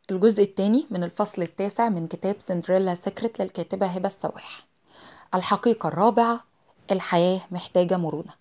الجزء الثاني من الفصل التاسع من كتاب سندريلا سيكريت للكاتبة هبة السواح الحقيقة الرابعة الحياة محتاجة مرونة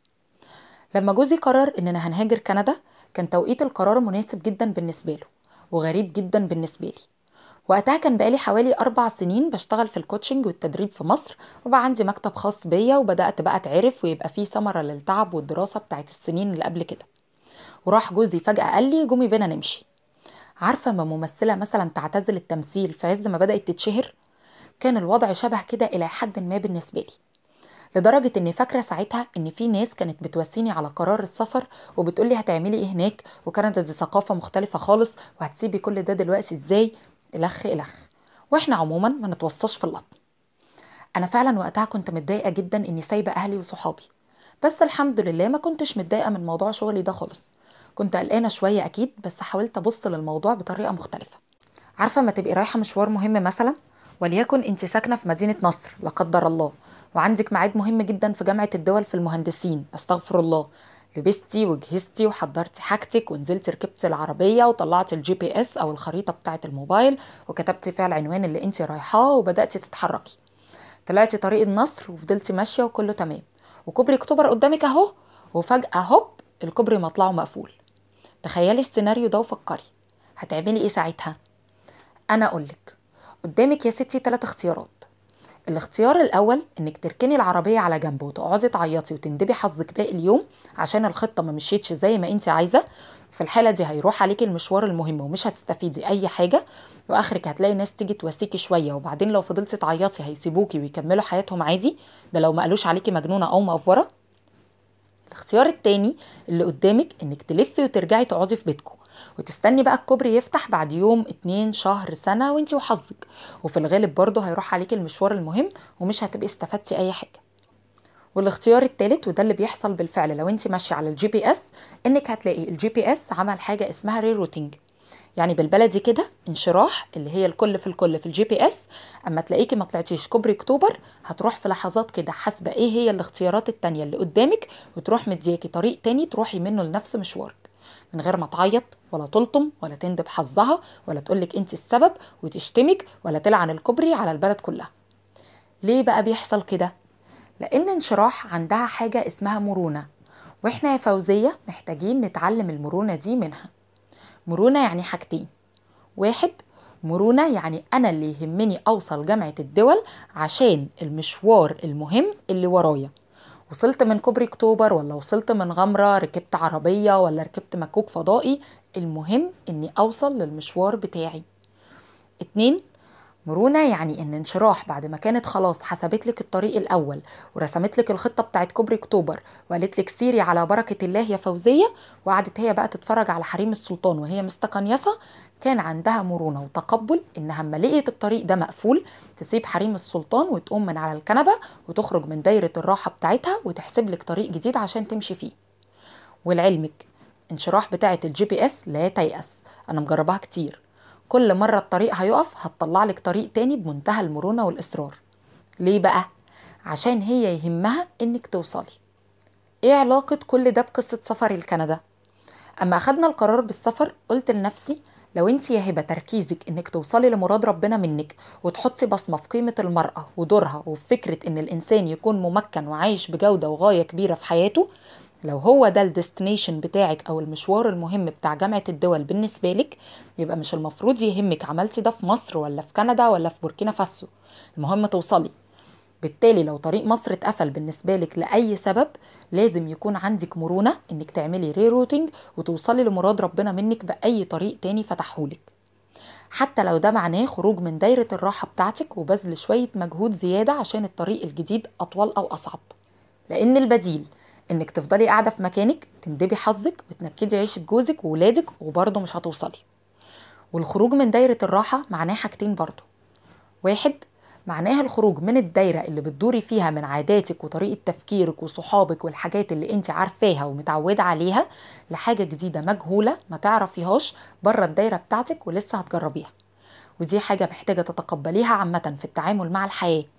لما جوزي قرر إننا هنهاجر كندا كان توقيت القرار مناسب جدا بالنسبة له وغريب جدا بالنسبة لي وقتها كان بقالي حوالي أربع سنين بشتغل في الكوتشنج والتدريب في مصر وبقى عندي مكتب خاص بيا وبدأت بقى أتعرف ويبقى فيه ثمرة للتعب والدراسة بتاعت السنين اللي قبل كده وراح جوزي فجأة قال لي قومي بينا نمشي عارفة ما ممثلة مثلا تعتزل التمثيل في عز ما بدأت تتشهر كان الوضع شبه كده إلى حد ما بالنسبة لي لدرجة إني فاكرة ساعتها إن في ناس كانت بتواسيني على قرار السفر وبتقولي هتعملي إيه هناك وكندا دي ثقافة مختلفة خالص وهتسيبي كل ده دلوقتي إزاي إلخ إلخ وإحنا عموما ما نتوصاش في اللطم أنا فعلا وقتها كنت متضايقة جدا إني سايبة أهلي وصحابي بس الحمد لله ما كنتش متضايقة من موضوع شغلي ده خالص كنت قلقانة شوية أكيد بس حاولت أبص للموضوع بطريقة مختلفة عارفة ما تبقي رايحة مشوار مهم مثلا وليكن انت ساكنة في مدينة نصر لا قدر الله وعندك ميعاد مهم جدا في جامعة الدول في المهندسين استغفر الله لبستي وجهزتي وحضرتي حاجتك ونزلتي ركبتي العربية وطلعتي الجي بي اس او الخريطة بتاعة الموبايل وكتبتي فيها العنوان اللي انت رايحاه وبدأتي تتحركي طلعتي طريق النصر وفضلتي ماشية وكله تمام وكوبري اكتوبر قدامك اهو وفجأة هوب الكوبري مطلعه مقفول تخيلي السيناريو ده وفكري هتعملي ايه ساعتها انا اقولك قدامك يا ستي ثلاث اختيارات الاختيار الاول انك تركني العربيه على جنب وتقعدي تعيطي وتندبي حظك باقي اليوم عشان الخطه ما مشيتش زي ما انت عايزه في الحاله دي هيروح عليكي المشوار المهم ومش هتستفيدي اي حاجه واخرك هتلاقي ناس تيجي تواسيكي شويه وبعدين لو فضلتي تعيطي هيسيبوكي ويكملوا حياتهم عادي ده لو ما قالوش عليكي مجنونه او مقفوره الاختيار التاني اللي قدامك انك تلفي وترجعي تقعدي في بيتكم وتستني بقى الكوبري يفتح بعد يوم اتنين شهر سنة وانتي وحظك وفي الغالب برضه هيروح عليكي المشوار المهم ومش هتبقي استفدتي اي حاجة والاختيار التالت وده اللي بيحصل بالفعل لو انتي ماشية على الجي بي اس انك هتلاقي الجي بي اس عمل حاجة اسمها ري روتينج يعني بالبلدي كده انشراح اللي هي الكل في الكل في الجي بي اس اما تلاقيكي ما طلعتيش كوبري اكتوبر هتروح في لحظات كده حاسبه ايه هي الاختيارات التانية اللي قدامك وتروح مدياكي طريق تاني تروحي منه لنفس مشوارك من غير ما تعيط ولا تلطم ولا تندب حظها ولا تقولك انت السبب وتشتمك ولا تلعن الكوبري على البلد كلها ليه بقى بيحصل كده لان انشراح عندها حاجه اسمها مرونه واحنا يا فوزيه محتاجين نتعلم المرونه دي منها مرونة يعني حاجتين واحد مرونة يعني أنا اللي يهمني أوصل جامعة الدول عشان المشوار المهم اللي ورايا وصلت من كوبري اكتوبر ولا وصلت من غمرة ركبت عربية ولا ركبت مكوك فضائي المهم اني اوصل للمشوار بتاعي اتنين مرونة يعني ان انشراح بعد ما كانت خلاص حسبت لك الطريق الاول ورسمت لك الخطة بتاعت كوبري اكتوبر وقالت لك سيري على بركة الله يا فوزية وقعدت هي بقى تتفرج على حريم السلطان وهي مستقنيصة كان عندها مرونة وتقبل انها اما لقيت الطريق ده مقفول تسيب حريم السلطان وتقوم من على الكنبة وتخرج من دايرة الراحة بتاعتها وتحسب لك طريق جديد عشان تمشي فيه ولعلمك انشراح بتاعت الجي بي اس لا تيأس انا مجرباها كتير كل مرة الطريق هيقف هتطلع لك طريق تاني بمنتهى المرونة والإصرار ليه بقى؟ عشان هي يهمها إنك توصلي إيه علاقة كل ده بقصة سفري لكندا؟ أما أخدنا القرار بالسفر قلت لنفسي لو انت يا هبه تركيزك انك توصلي لمراد ربنا منك وتحطي بصمه في قيمه المراه ودورها وفي فكره ان الانسان يكون ممكن وعايش بجوده وغايه كبيره في حياته لو هو ده الديستنيشن بتاعك او المشوار المهم بتاع جامعه الدول بالنسبه لك يبقى مش المفروض يهمك عملتي ده في مصر ولا في كندا ولا في بوركينا فاسو المهم توصلي بالتالي لو طريق مصر اتقفل بالنسبه لك لاي سبب لازم يكون عندك مرونه انك تعملي ري روتينج وتوصلي لمراد ربنا منك باي طريق تاني فتحهولك حتى لو ده معناه خروج من دايره الراحه بتاعتك وبذل شويه مجهود زياده عشان الطريق الجديد اطول او اصعب لان البديل انك تفضلي قاعده في مكانك تندبي حظك وتنكدي عيشه جوزك وولادك وبرضه مش هتوصلي والخروج من دايره الراحه معناه حاجتين برضه واحد معناها الخروج من الدايرة اللي بتدوري فيها من عاداتك وطريقة تفكيرك وصحابك والحاجات اللي انت عارفاها ومتعودة عليها لحاجة جديدة مجهولة ما تعرفيهاش بره الدايرة بتاعتك ولسه هتجربيها ودي حاجة محتاجة تتقبليها عامة في التعامل مع الحياة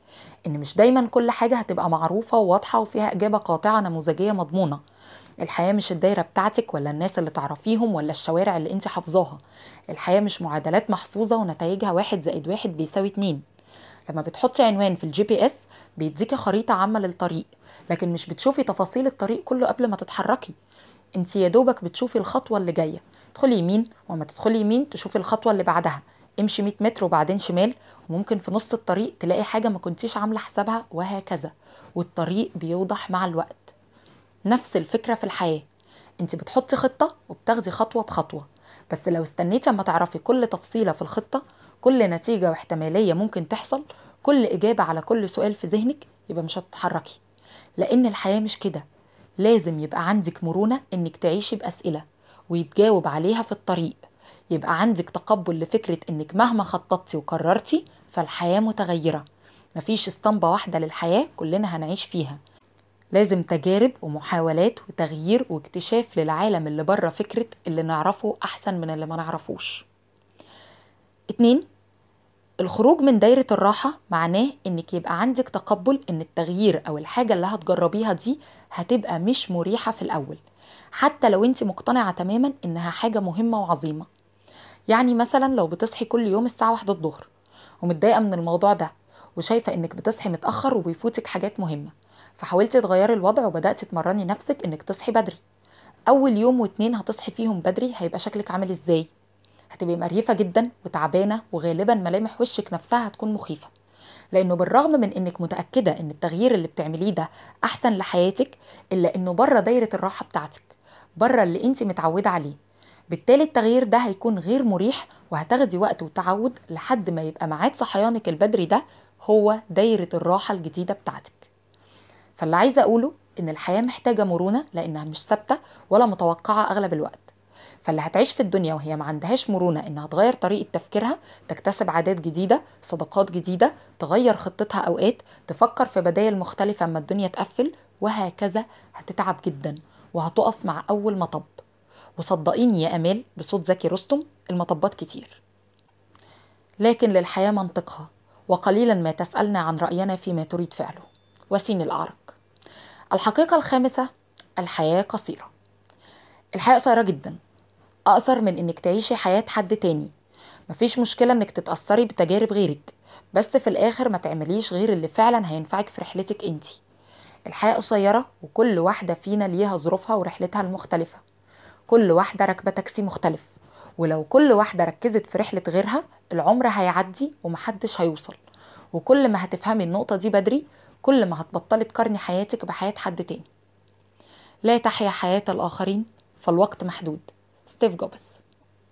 ان مش دايما كل حاجة هتبقى معروفة وواضحة وفيها اجابة قاطعة نموذجية مضمونة الحياة مش الدايرة بتاعتك ولا الناس اللي تعرفيهم ولا الشوارع اللي انت حافظاها الحياة مش معادلات محفوظة ونتائجها واحد زائد واحد بيساوي اتنين لما بتحطي عنوان في الجي بي اس بيديكي خريطة عامة للطريق لكن مش بتشوفي تفاصيل الطريق كله قبل ما تتحركي انت يا دوبك بتشوفي الخطوة اللي جاية تدخلي يمين وما تدخلي يمين تشوفي الخطوة اللي بعدها امشي 100 متر وبعدين شمال وممكن في نص الطريق تلاقي حاجة ما كنتيش عاملة حسابها وهكذا والطريق بيوضح مع الوقت نفس الفكرة في الحياة انت بتحطي خطة وبتاخدي خطوة بخطوة بس لو استنيتي اما تعرفي كل تفصيلة في الخطة كل نتيجة واحتمالية ممكن تحصل كل إجابة على كل سؤال في ذهنك يبقى مش هتتحركي لأن الحياة مش كده لازم يبقى عندك مرونة إنك تعيشي بأسئلة ويتجاوب عليها في الطريق يبقى عندك تقبل لفكرة إنك مهما خططتي وقررتي فالحياة متغيرة مفيش اسطمبة واحدة للحياة كلنا هنعيش فيها لازم تجارب ومحاولات وتغيير واكتشاف للعالم اللي بره فكرة اللي نعرفه أحسن من اللي ما نعرفوش اتنين الخروج من دايرة الراحة معناه انك يبقى عندك تقبل ان التغيير او الحاجة اللي هتجربيها دي هتبقى مش مريحة في الاول حتى لو انت مقتنعة تماما انها حاجة مهمة وعظيمة يعني مثلا لو بتصحي كل يوم الساعة واحدة الظهر ومتضايقة من الموضوع ده وشايفة انك بتصحي متأخر وبيفوتك حاجات مهمة فحاولتي تغيري الوضع وبدأتي تمرني نفسك انك تصحي بدري اول يوم واتنين هتصحي فيهم بدري هيبقى شكلك عامل ازاي هتبقي مريفة جدا وتعبانة وغالبا ملامح وشك نفسها هتكون مخيفة لانه بالرغم من انك متأكدة ان التغيير اللي بتعمليه ده احسن لحياتك الا انه بره دايرة الراحة بتاعتك بره اللي انت متعودة عليه بالتالي التغيير ده هيكون غير مريح وهتاخدي وقت وتعود لحد ما يبقى ميعاد صحيانك البدري ده هو دايرة الراحة الجديدة بتاعتك فاللي عايزة أقوله إن الحياة محتاجة مرونة لأنها مش ثابتة ولا متوقعة أغلب الوقت فاللي هتعيش في الدنيا وهي ما عندهاش مرونة إنها تغير طريقة تفكيرها تكتسب عادات جديدة صداقات جديدة تغير خطتها أوقات تفكر في بدايل مختلفة أما الدنيا تقفل وهكذا هتتعب جدا وهتقف مع أول مطب وصدقيني يا أمال بصوت زكي رستم المطبات كتير لكن للحياة منطقها وقليلا ما تسألنا عن رأينا فيما تريد فعله وسين الأعرق الحقيقة الخامسة الحياة قصيرة الحياة قصيرة جدا أقصر من إنك تعيشي حياة حد تاني مفيش مشكلة إنك تتأثري بتجارب غيرك بس في الآخر ما تعمليش غير اللي فعلا هينفعك في رحلتك انتي الحياة قصيرة وكل واحدة فينا ليها ظروفها ورحلتها المختلفة كل واحدة راكبة تاكسي مختلف ولو كل واحدة ركزت في رحلة غيرها العمر هيعدي ومحدش هيوصل وكل ما هتفهمي النقطة دي بدري كل ما هتبطلي تقارني حياتك بحياة حد تاني لا تحيا حياة الآخرين فالوقت محدود ستيف جوبز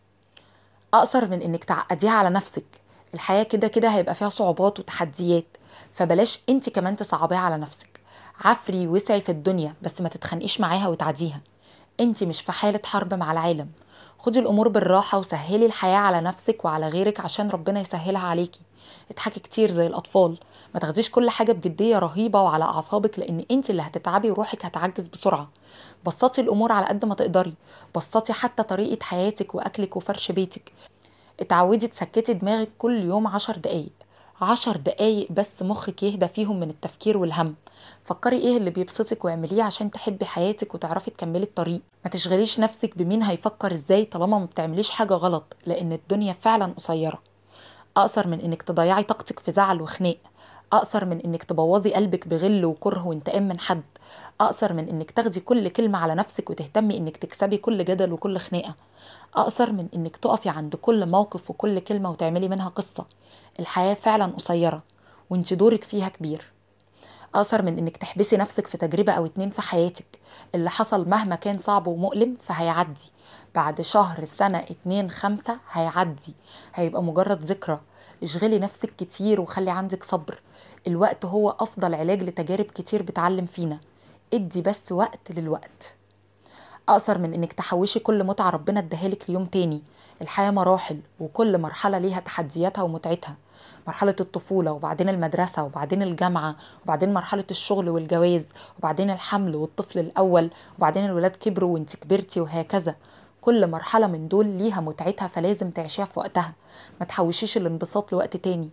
أقصر من إنك تعقديها على نفسك الحياة كده كده هيبقى فيها صعوبات وتحديات فبلاش انت كمان تصعبيها على نفسك عفري وسعي في الدنيا بس ما تتخانقيش معاها وتعديها انت مش في حالة حرب مع العالم خدي الأمور بالراحة وسهلي الحياة على نفسك وعلى غيرك عشان ربنا يسهلها عليكي اضحكي كتير زي الأطفال ما تاخديش كل حاجة بجدية رهيبة وعلى أعصابك لأن انت اللي هتتعبي وروحك هتعجز بسرعة بسطي الأمور على قد ما تقدري بسطي حتى طريقة حياتك وأكلك وفرش بيتك اتعودي تسكتي دماغك كل يوم عشر دقايق عشر دقايق بس مخك يهدى فيهم من التفكير والهم فكري ايه اللي بيبسطك واعمليه عشان تحبي حياتك وتعرفي تكملي الطريق ما تشغليش نفسك بمين هيفكر ازاي طالما ما بتعمليش حاجة غلط لان الدنيا فعلا قصيرة اقصر من انك تضيعي طاقتك في زعل وخناق اقصر من انك تبوظي قلبك بغل وكره وانتقام من حد اقصر من انك تاخدي كل كلمة على نفسك وتهتمي انك تكسبي كل جدل وكل خناقة اقصر من انك تقفي عند كل موقف وكل كلمة وتعملي منها قصة الحياة فعلا قصيرة وانت دورك فيها كبير أقصر من إنك تحبسي نفسك في تجربة أو اتنين في حياتك اللي حصل مهما كان صعب ومؤلم فهيعدي بعد شهر سنة اتنين خمسة هيعدي هيبقى مجرد ذكرى اشغلي نفسك كتير وخلي عندك صبر الوقت هو أفضل علاج لتجارب كتير بتعلم فينا ادي بس وقت للوقت أقصر من إنك تحوشي كل متعة ربنا اداهالك ليوم تاني الحياة مراحل وكل مرحلة ليها تحدياتها ومتعتها مرحلة الطفولة وبعدين المدرسة وبعدين الجامعة وبعدين مرحلة الشغل والجواز وبعدين الحمل والطفل الأول وبعدين الولاد كبروا وانت كبرتي وهكذا كل مرحلة من دول ليها متعتها فلازم تعيشيها في وقتها ما تحوشيش الانبساط لوقت تاني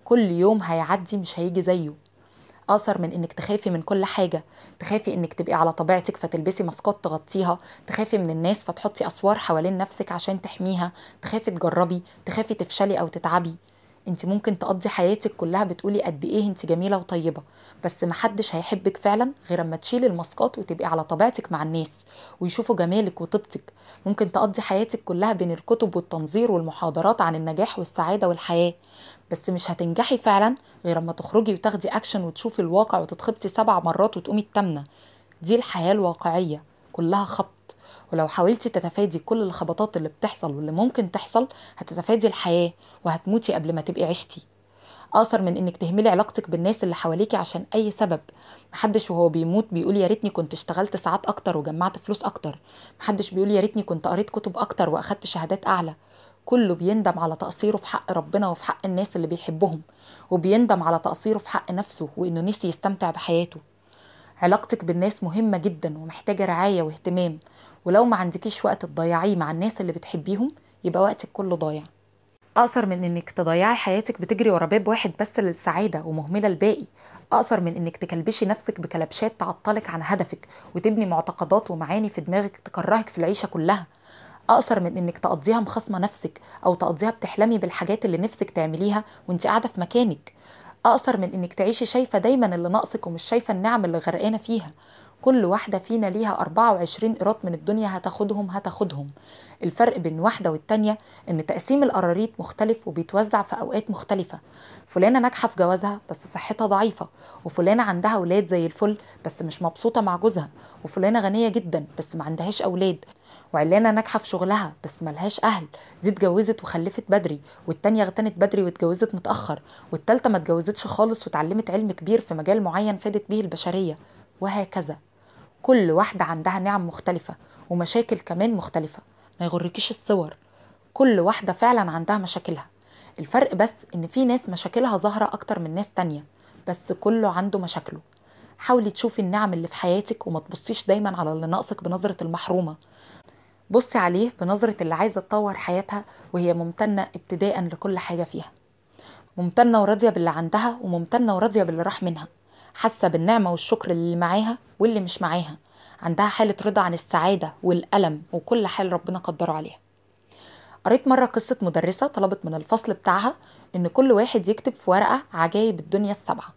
كل يوم هيعدي مش هيجي زيه اقصر من انك تخافي من كل حاجه تخافي انك تبقي على طبيعتك فتلبسي ماسكات تغطيها تخافي من الناس فتحطي اسوار حوالين نفسك عشان تحميها تخافي تجربي تخافي تفشلي او تتعبي انت ممكن تقضي حياتك كلها بتقولي قد ايه انت جميله وطيبه بس محدش هيحبك فعلا غير اما تشيلي الماسكات وتبقي على طبيعتك مع الناس ويشوفوا جمالك وطيبتك ممكن تقضي حياتك كلها بين الكتب والتنظير والمحاضرات عن النجاح والسعاده والحياه بس مش هتنجحي فعلا غير اما تخرجي وتاخدي اكشن وتشوفي الواقع وتتخبطي سبع مرات وتقومي التامنه دي الحياه الواقعيه كلها خبط ولو حاولتي تتفادي كل الخبطات اللي بتحصل واللي ممكن تحصل هتتفادي الحياة وهتموتي قبل ما تبقي عشتي أقصر من إنك تهملي علاقتك بالناس اللي حواليكي عشان أي سبب محدش وهو بيموت بيقول يا ريتني كنت اشتغلت ساعات أكتر وجمعت فلوس أكتر محدش بيقول يا ريتني كنت قريت كتب أكتر وأخدت شهادات أعلى كله بيندم على تقصيره في حق ربنا وفي حق الناس اللي بيحبهم وبيندم على تقصيره في حق نفسه وإنه نسي يستمتع بحياته علاقتك بالناس مهمة جدا ومحتاجة رعاية واهتمام ولو ما عندكيش وقت تضيعيه مع الناس اللي بتحبيهم يبقى وقتك كله ضايع أقصر من إنك تضيعي حياتك بتجري ورا باب واحد بس للسعادة ومهملة الباقي أقصر من إنك تكلبشي نفسك بكلبشات تعطلك عن هدفك وتبني معتقدات ومعاني في دماغك تكرهك في العيشة كلها أقصر من إنك تقضيها مخصمة نفسك أو تقضيها بتحلمي بالحاجات اللي نفسك تعمليها وانت قاعدة في مكانك أقصر من إنك تعيشي شايفة دايما اللي ناقصك ومش شايفة النعم اللي غرقانة فيها كل واحدة فينا ليها 24 قيراط من الدنيا هتاخدهم هتاخدهم الفرق بين واحدة والتانية إن تقسيم القراريط مختلف وبيتوزع في أوقات مختلفة فلانة ناجحة في جوازها بس صحتها ضعيفة وفلانة عندها أولاد زي الفل بس مش مبسوطة مع جوزها وفلانة غنية جدا بس ما عندهاش أولاد وعلانة ناجحة في شغلها بس ملهاش أهل دي اتجوزت وخلفت بدري والتانية اغتنت بدري واتجوزت متأخر والتالتة ما اتجوزتش خالص واتعلمت علم كبير في مجال معين فادت بيه البشرية وهكذا كل واحدة عندها نعم مختلفة ومشاكل كمان مختلفة ما يغركيش الصور كل واحدة فعلا عندها مشاكلها الفرق بس ان في ناس مشاكلها ظاهرة اكتر من ناس تانية بس كله عنده مشاكله حاولي تشوفي النعم اللي في حياتك وما تبصيش دايما على اللي ناقصك بنظرة المحرومة بصي عليه بنظرة اللي عايزة تطور حياتها وهي ممتنة ابتداء لكل حاجة فيها ممتنة وراضية باللي عندها وممتنة وراضية باللي راح منها حاسة بالنعمة والشكر اللي معاها واللي مش معاها عندها حالة رضا عن السعادة والألم وكل حال ربنا قدره عليها قريت مرة قصة مدرسة طلبت من الفصل بتاعها إن كل واحد يكتب في ورقة عجايب الدنيا السبعة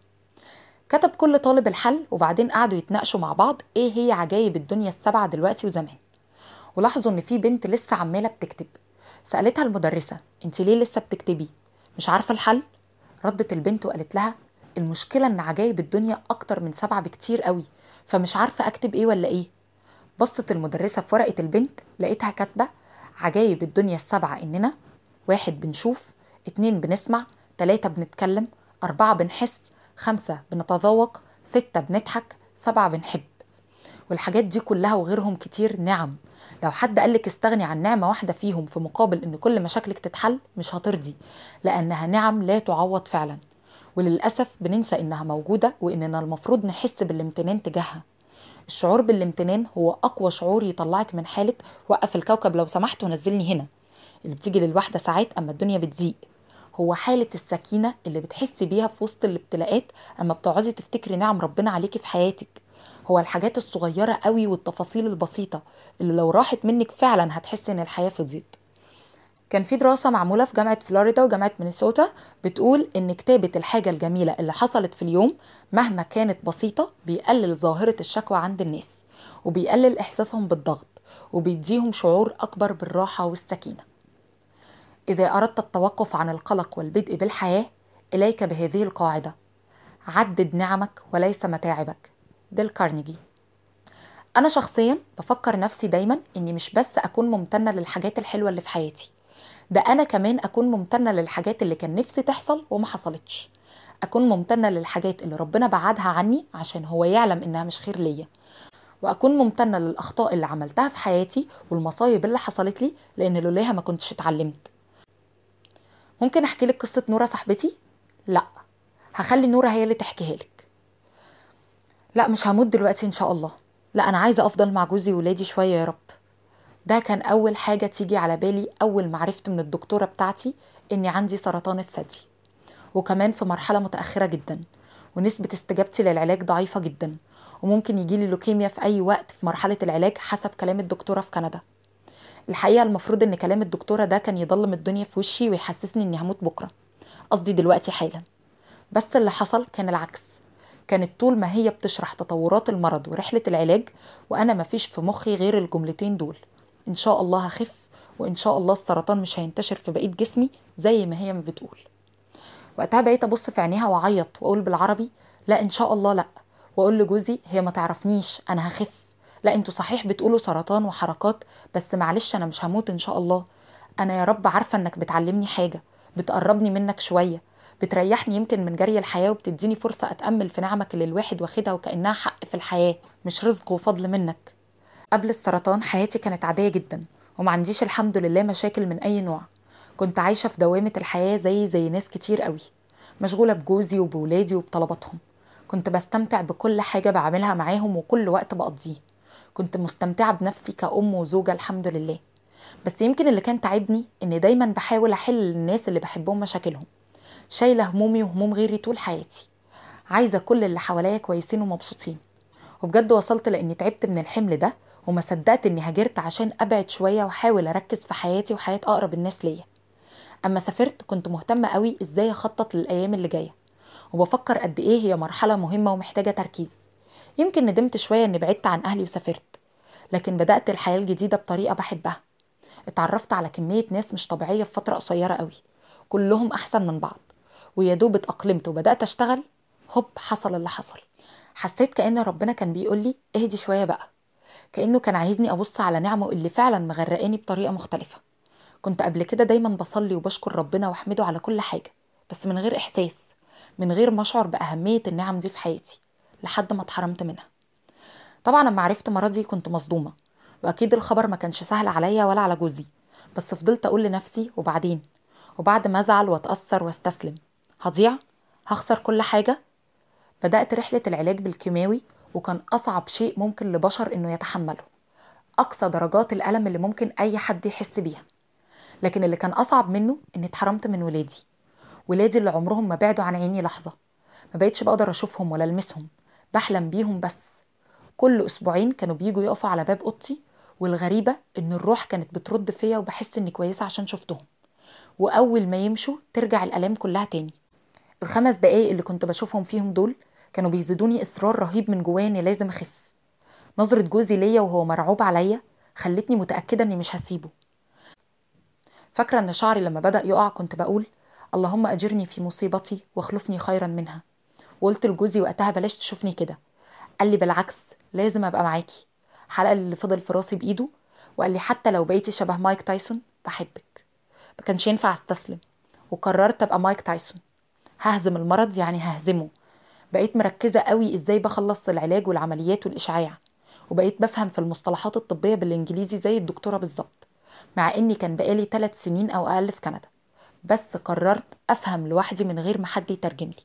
كتب كل طالب الحل وبعدين قعدوا يتناقشوا مع بعض ايه هي عجايب الدنيا السبعة دلوقتي وزمان ولاحظوا ان في بنت لسه عمالة بتكتب سألتها المدرسة انت ليه لسه بتكتبي مش عارفة الحل ردت البنت وقالت لها المشكلة ان عجايب الدنيا اكتر من سبعة بكتير قوي فمش عارفة اكتب ايه ولا ايه بصت المدرسة في ورقة البنت لقيتها كاتبة عجايب الدنيا السبعة اننا واحد بنشوف اتنين بنسمع تلاتة بنتكلم أربعة بنحس خمسة بنتذوق ستة بنضحك سبعة بنحب والحاجات دي كلها وغيرهم كتير نعم لو حد قالك استغني عن نعمة واحدة فيهم في مقابل ان كل مشاكلك تتحل مش هترضي لانها نعم لا تعوض فعلا وللأسف بننسى انها موجودة واننا المفروض نحس بالامتنان تجاهها الشعور بالامتنان هو اقوى شعور يطلعك من حالة وقف الكوكب لو سمحت ونزلني هنا اللي بتيجي للواحدة ساعات اما الدنيا بتضيق هو حالة السكينة اللي بتحسي بيها في وسط الابتلاءات اما بتقعدي تفتكري نعم ربنا عليكي في حياتك هو الحاجات الصغيرة قوي والتفاصيل البسيطة اللي لو راحت منك فعلا هتحسي ان الحياة فضيت كان في دراسة معمولة في جامعة فلوريدا وجامعة مينيسوتا بتقول إن كتابة الحاجة الجميلة اللي حصلت في اليوم مهما كانت بسيطة بيقلل ظاهرة الشكوى عند الناس وبيقلل إحساسهم بالضغط وبيديهم شعور أكبر بالراحة والسكينة إذا أردت التوقف عن القلق والبدء بالحياة إليك بهذه القاعدة عدد نعمك وليس متاعبك ديل كارنيجي أنا شخصيا بفكر نفسي دايما إني مش بس أكون ممتنة للحاجات الحلوة اللي في حياتي ده أنا كمان أكون ممتنة للحاجات اللي كان نفسي تحصل وما حصلتش أكون ممتنة للحاجات اللي ربنا بعدها عني عشان هو يعلم إنها مش خير ليا وأكون ممتنة للأخطاء اللي عملتها في حياتي والمصايب اللي حصلت لي لأن لولاها ما كنتش اتعلمت ممكن أحكي لك قصة نورة صاحبتي؟ لأ هخلي نورة هي اللي تحكيها لك لا مش هموت دلوقتي إن شاء الله لا أنا عايزة أفضل مع جوزي وولادي شوية يا رب ده كان أول حاجة تيجي على بالي أول ما عرفت من الدكتورة بتاعتي إني عندي سرطان الثدي وكمان في مرحلة متأخرة جدا ونسبة استجابتي للعلاج ضعيفة جدا وممكن يجيلي لوكيميا في أي وقت في مرحلة العلاج حسب كلام الدكتورة في كندا الحقيقة المفروض إن كلام الدكتورة ده كان يضلم الدنيا في وشي ويحسسني إني هموت بكرة قصدي دلوقتي حالا بس اللي حصل كان العكس كانت طول ما هي بتشرح تطورات المرض ورحلة العلاج وأنا مفيش في مخي غير الجملتين دول إن شاء الله هخف وإن شاء الله السرطان مش هينتشر في بقية جسمي زي ما هي ما بتقول وقتها بقيت أبص في عينيها وأعيط وأقول بالعربي لا إن شاء الله لأ وأقول لجوزي هي ما تعرفنيش أنا هخف لا انتوا صحيح بتقولوا سرطان وحركات بس معلش أنا مش هموت إن شاء الله أنا يا رب عارفة إنك بتعلمني حاجة بتقربني منك شوية بتريحني يمكن من جري الحياة وبتديني فرصة أتأمل في نعمك اللي الواحد واخدها وكأنها حق في الحياة مش رزق وفضل منك قبل السرطان حياتي كانت عادية جدا وما عنديش الحمد لله مشاكل من أي نوع كنت عايشة في دوامة الحياة زي زي ناس كتير قوي مشغولة بجوزي وبولادي وبطلباتهم كنت بستمتع بكل حاجة بعملها معاهم وكل وقت بقضيه كنت مستمتعة بنفسي كأم وزوجة الحمد لله بس يمكن اللي كان تعبني إني دايما بحاول أحل للناس اللي بحبهم مشاكلهم شايلة همومي وهموم غيري طول حياتي عايزة كل اللي حواليا كويسين ومبسوطين وبجد وصلت لاني تعبت من الحمل ده وما صدقت اني هاجرت عشان ابعد شويه واحاول اركز في حياتي وحياه اقرب الناس ليا اما سافرت كنت مهتمه قوي ازاي اخطط للايام اللي جايه وبفكر قد ايه هي مرحله مهمه ومحتاجه تركيز يمكن ندمت شويه اني بعدت عن اهلي وسافرت لكن بدات الحياه الجديده بطريقه بحبها اتعرفت على كميه ناس مش طبيعيه في فتره قصيره قوي كلهم احسن من بعض ويا دوب اتاقلمت وبدات اشتغل هوب حصل اللي حصل حسيت كأن ربنا كان بيقول لي اهدي شوية بقى كأنه كان عايزني أبص على نعمه اللي فعلا مغرقاني بطريقة مختلفة كنت قبل كده دايما بصلي وبشكر ربنا واحمده على كل حاجة بس من غير إحساس من غير ما أشعر بأهمية النعم دي في حياتي لحد ما اتحرمت منها طبعا لما عرفت مرضي كنت مصدومة وأكيد الخبر ما كانش سهل عليا ولا على جوزي بس فضلت أقول لنفسي وبعدين وبعد ما أزعل وأتأثر واستسلم هضيع هخسر كل حاجة بدأت رحلة العلاج بالكيماوي وكان أصعب شيء ممكن لبشر إنه يتحمله أقصى درجات الألم اللي ممكن أي حد يحس بيها لكن اللي كان أصعب منه إني اتحرمت من ولادي ولادي اللي عمرهم ما بعدوا عن عيني لحظة ما بقيتش بقدر أشوفهم ولا ألمسهم بحلم بيهم بس كل أسبوعين كانوا بيجوا يقفوا على باب أوضتي والغريبة إن الروح كانت بترد فيا وبحس إني كويسة عشان شفتهم وأول ما يمشوا ترجع الآلام كلها تاني الخمس دقايق اللي كنت بشوفهم فيهم دول كانوا بيزيدوني إصرار رهيب من جوايا إني لازم أخف نظرة جوزي ليا وهو مرعوب عليا خلتني متأكدة إني مش هسيبه فاكرة إن شعري لما بدأ يقع كنت بقول اللهم أجرني في مصيبتي واخلفني خيرا منها وقلت لجوزي وقتها بلاش تشوفني كده قال لي بالعكس لازم أبقى معاكي حلقة اللي فضل في راسي بإيده وقال لي حتى لو بقيتي شبه مايك تايسون بحبك ما كانش ينفع استسلم وقررت أبقى مايك تايسون ههزم المرض يعني ههزمه بقيت مركزة قوي ازاي بخلص العلاج والعمليات والإشعاع وبقيت بفهم في المصطلحات الطبية بالإنجليزي زي الدكتورة بالظبط مع إني كان بقالي ثلاث سنين أو أقل في كندا بس قررت أفهم لوحدي من غير ما حد يترجم لي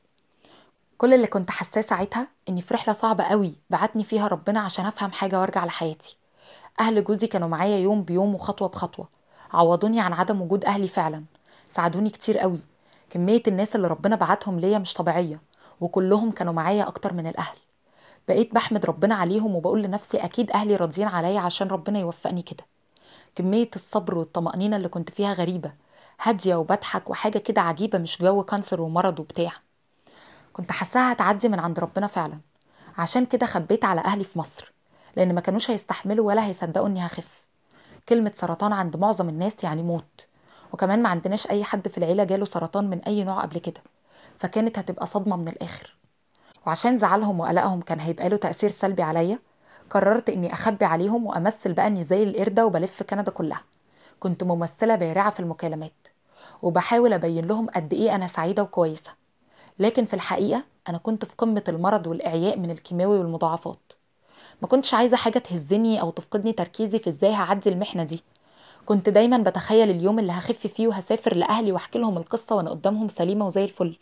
كل اللي كنت حاساه ساعتها إني في رحلة صعبة قوي بعتني فيها ربنا عشان أفهم حاجة وأرجع لحياتي أهل جوزي كانوا معايا يوم بيوم وخطوة بخطوة عوضوني عن عدم وجود أهلي فعلا ساعدوني كتير قوي كمية الناس اللي ربنا بعتهم ليا مش طبيعية وكلهم كانوا معايا أكتر من الأهل بقيت بحمد ربنا عليهم وبقول لنفسي أكيد أهلي راضيين عليا عشان ربنا يوفقني كده كمية الصبر والطمأنينة اللي كنت فيها غريبة هادية وبضحك وحاجة كده عجيبة مش جو كانسر ومرض وبتاع كنت حاساها هتعدي من عند ربنا فعلا عشان كده خبيت على أهلي في مصر لأن ما كانوش هيستحملوا ولا هيصدقوا إني هخف كلمة سرطان عند معظم الناس يعني موت وكمان ما عندناش أي حد في العيلة جاله سرطان من أي نوع قبل كده فكانت هتبقى صدمة من الآخر وعشان زعلهم وقلقهم كان هيبقى له تأثير سلبي عليا قررت إني أخبي عليهم وأمثل بقى إني زي القردة وبلف كندا كلها كنت ممثلة بارعة في المكالمات وبحاول أبين لهم قد إيه أنا سعيدة وكويسة لكن في الحقيقة أنا كنت في قمة المرض والإعياء من الكيماوي والمضاعفات ما كنتش عايزة حاجة تهزني أو تفقدني تركيزي في إزاي هعدي المحنة دي كنت دايما بتخيل اليوم اللي هخف فيه وهسافر لأهلي واحكي لهم القصة وأنا قدامهم سليمة وزي الفل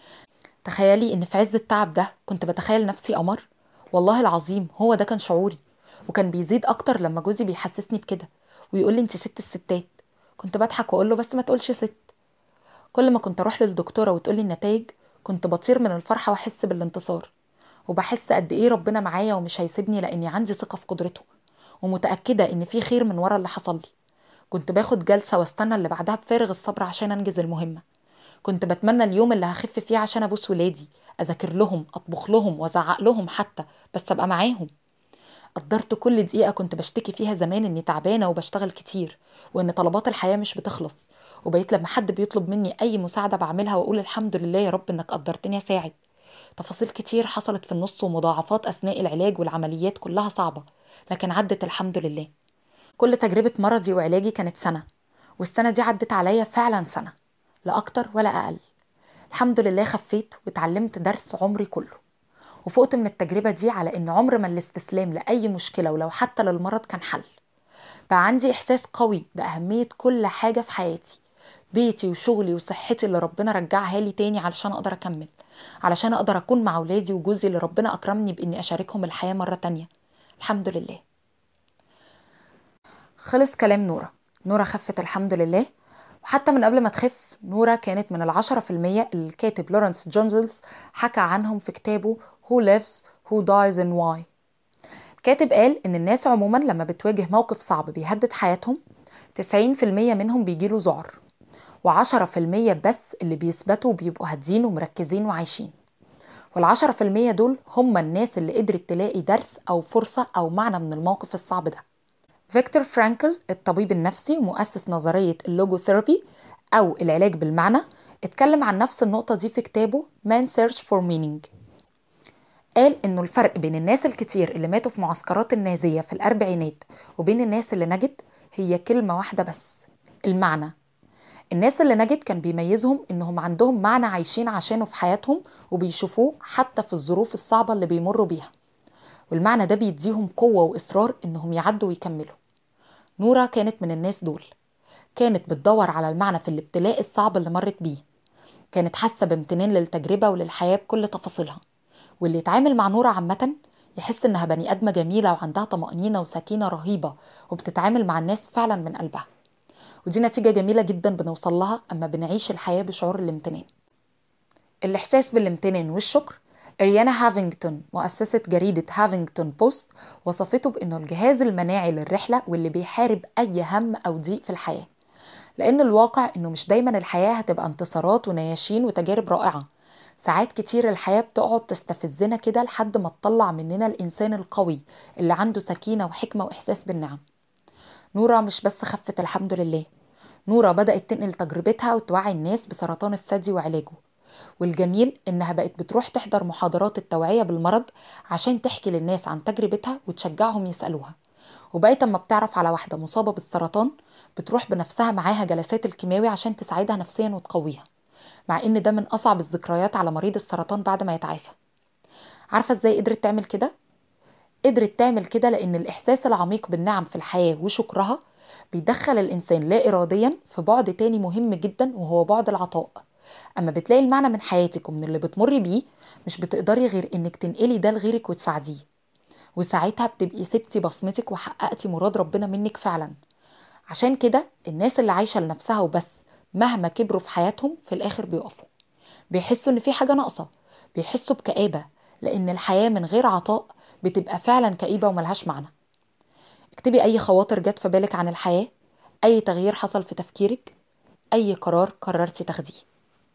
تخيلي إن في عز التعب ده كنت بتخيل نفسي قمر والله العظيم هو ده كان شعوري وكان بيزيد أكتر لما جوزي بيحسسني بكده ويقول لي أنت ست الستات كنت بضحك وأقول له بس ما تقولش ست كل ما كنت اروح للدكتوره وتقولي النتائج كنت بطير من الفرحه واحس بالانتصار وبحس قد ايه ربنا معايا ومش هيسيبني لاني عندي ثقه في قدرته ومتاكده ان في خير من ورا اللي حصل لي كنت باخد جلسه واستنى اللي بعدها بفارغ الصبر عشان انجز المهمه كنت بتمنى اليوم اللي هخف فيه عشان ابوس ولادي اذاكر لهم اطبخ لهم وازعق لهم حتى بس ابقى معاهم قدرت كل دقيقه كنت بشتكي فيها زمان اني تعبانه وبشتغل كتير وان طلبات الحياه مش بتخلص وبقيت لما حد بيطلب مني اي مساعده بعملها واقول الحمد لله يا رب انك قدرتني اساعد تفاصيل كتير حصلت في النص ومضاعفات اثناء العلاج والعمليات كلها صعبه لكن عدت الحمد لله كل تجربه مرضي وعلاجي كانت سنه والسنه دي عدت عليا فعلا سنه لا اكتر ولا اقل الحمد لله خفيت واتعلمت درس عمري كله وفقت من التجربه دي على ان عمر ما الاستسلام لاي مشكله ولو حتى للمرض كان حل بقى عندي احساس قوي باهميه كل حاجه في حياتي بيتي وشغلي وصحتي اللي ربنا رجعها لي تاني علشان اقدر اكمل علشان اقدر اكون مع ولادي وجوزي اللي ربنا اكرمني باني اشاركهم الحياه مره تانية الحمد لله خلص كلام نورة نورة خفت الحمد لله وحتى من قبل ما تخف نورة كانت من العشرة في المية اللي الكاتب لورنس جونزلز حكى عنهم في كتابه Who Lives, Who Dies and Why الكاتب قال إن الناس عموما لما بتواجه موقف صعب بيهدد حياتهم 90% منهم بيجيله ذعر و10% بس اللي بيثبتوا وبيبقوا هادين ومركزين وعايشين والعشرة في المية دول هم الناس اللي قدرت تلاقي درس أو فرصة أو معنى من الموقف الصعب ده فيكتور فرانكل الطبيب النفسي ومؤسس نظرية اللوجوثيرابي أو العلاج بالمعنى اتكلم عن نفس النقطة دي في كتابه Man Search for Meaning قال إنه الفرق بين الناس الكتير اللي ماتوا في معسكرات النازية في الأربعينات وبين الناس اللي نجت هي كلمة واحدة بس المعنى الناس اللي نجت كان بيميزهم إنهم عندهم معنى عايشين عشانه في حياتهم وبيشوفوه حتى في الظروف الصعبة اللي بيمروا بيها والمعنى ده بيديهم قوة وإصرار إنهم يعدوا ويكملوا نورة كانت من الناس دول كانت بتدور على المعنى في الابتلاء الصعب اللي مرت بيه كانت حاسة بامتنان للتجربة وللحياة بكل تفاصيلها واللي يتعامل مع نورة عامة يحس إنها بني آدمة جميلة وعندها طمأنينة وسكينة رهيبة وبتتعامل مع الناس فعلا من قلبها ودي نتيجة جميلة جدا بنوصل لها أما بنعيش الحياة بشعور الامتنان الإحساس بالامتنان والشكر إريانا هافينغتون مؤسسة جريدة هافينغتون بوست وصفته بأنه الجهاز المناعي للرحلة واللي بيحارب أي هم أو ضيق في الحياة لأن الواقع أنه مش دايما الحياة هتبقى انتصارات ونياشين وتجارب رائعة ساعات كتير الحياة بتقعد تستفزنا كده لحد ما تطلع مننا الإنسان القوي اللي عنده سكينة وحكمة وإحساس بالنعم نورة مش بس خفت الحمد لله نورة بدأت تنقل تجربتها وتوعي الناس بسرطان الثدي وعلاجه والجميل إنها بقت بتروح تحضر محاضرات التوعية بالمرض عشان تحكي للناس عن تجربتها وتشجعهم يسألوها وبقيت أما بتعرف على واحدة مصابة بالسرطان بتروح بنفسها معاها جلسات الكيماوي عشان تساعدها نفسيا وتقويها مع إن ده من أصعب الذكريات على مريض السرطان بعد ما يتعافى عارفة إزاي قدرت تعمل كده؟ قدرت تعمل كده لأن الإحساس العميق بالنعم في الحياة وشكرها بيدخل الإنسان لا إراديا في بعد تاني مهم جدا وهو بعد العطاء أما بتلاقي المعنى من حياتك ومن اللي بتمري بيه مش بتقدري غير إنك تنقلي ده لغيرك وتساعديه وساعتها بتبقي سبتي بصمتك وحققتي مراد ربنا منك فعلا عشان كده الناس اللي عايشة لنفسها وبس مهما كبروا في حياتهم في الآخر بيقفوا بيحسوا إن في حاجة ناقصة بيحسوا بكآبة لأن الحياة من غير عطاء بتبقى فعلا كئيبة وملهاش معنى اكتبي أي خواطر جت في بالك عن الحياة أي تغيير حصل في تفكيرك أي قرار قررتي تاخديه